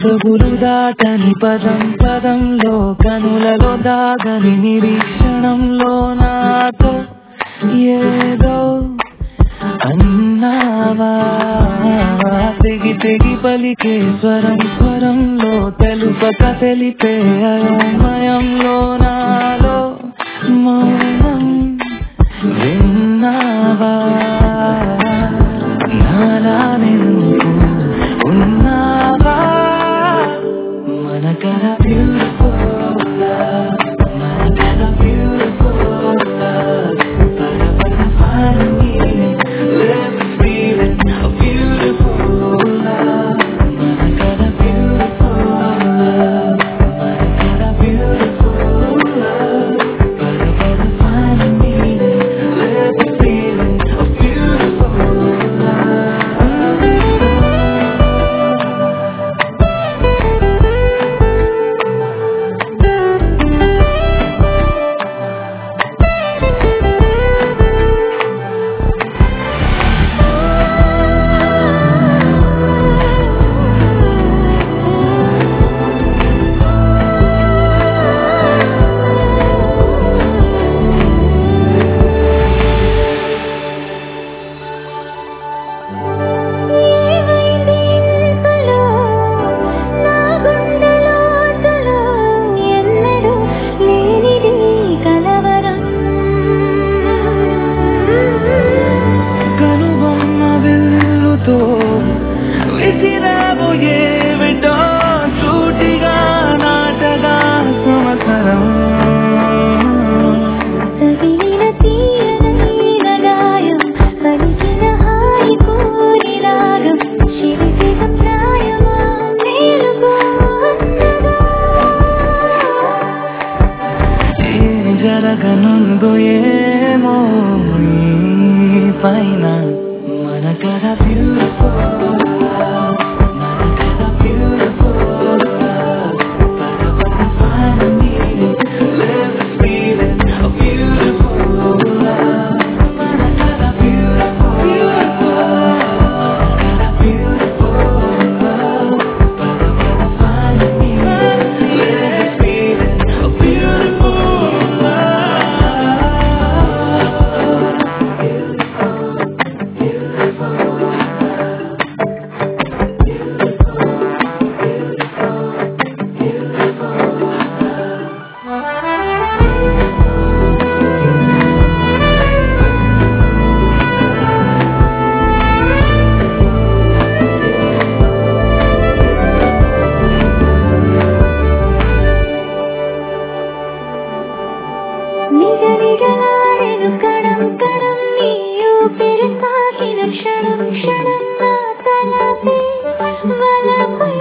పెదవులు దాటని పదం పదంలో కనులలో దాగని నిరీక్షణంలో నాతో ఏదో అన్నావా తెగి తెగి పలికే స్వరం స్వరంలో తెలుపక తెలిపే అయోమయంలో నాలో మౌనం విన్నావా నాలా నిన్ను ఉన్నావా మన కథ beautiful love, మన కథ beautiful love. పద పద find meaning, live the feeling of beautiful love. మన కథ beautiful love, మన కథ beautiful love. పద పద find meaning, live the feeling of beautiful love. ఏమైంది ఇంతలో నా గుండెలో అసలు ఎన్నడూ లేనిది కలవరం కనుబొమ్మ విల్లుతో విసిరావు ఏమిటో సూటిగా నాటగా సంవత్సరం తగిలిన తీయనైన గాయం పలికిన హాయి కోరి రాగం చిలిపిన ప్రాయమా మేలుకో అన్నదా ఏం జరగనుందో ఏమో ఈ పైన మన కథ beautiful love, మన కథ beautiful love. పద పద find meaning, live the feeling of beautiful love. మన కథ beautiful, beautiful love. మన కథ beautiful love. పద పద find meaning, live the feeling of beautiful love. నిజ నిజలాడెను కణం కణం నీ ఊపిరి తాకిన క్షణం క్షణం నా తలపై వలపై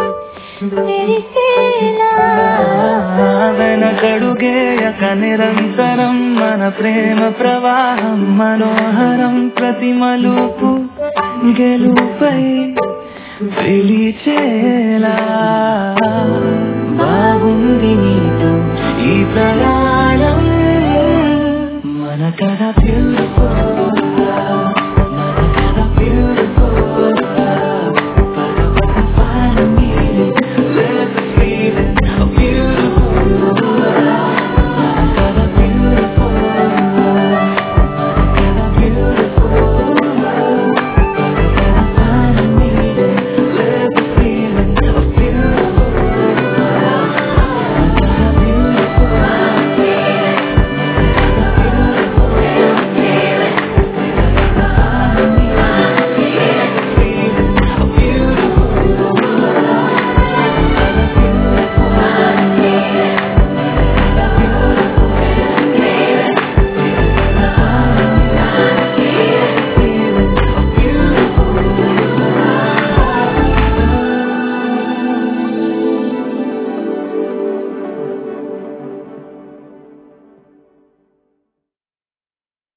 మెరిసేలా వెనకడుగేయక నిరంతరం మన ప్రేమ ప్రవాహం మనోహరం ప్రతి మలుపు గెలుపై పిలిచేలా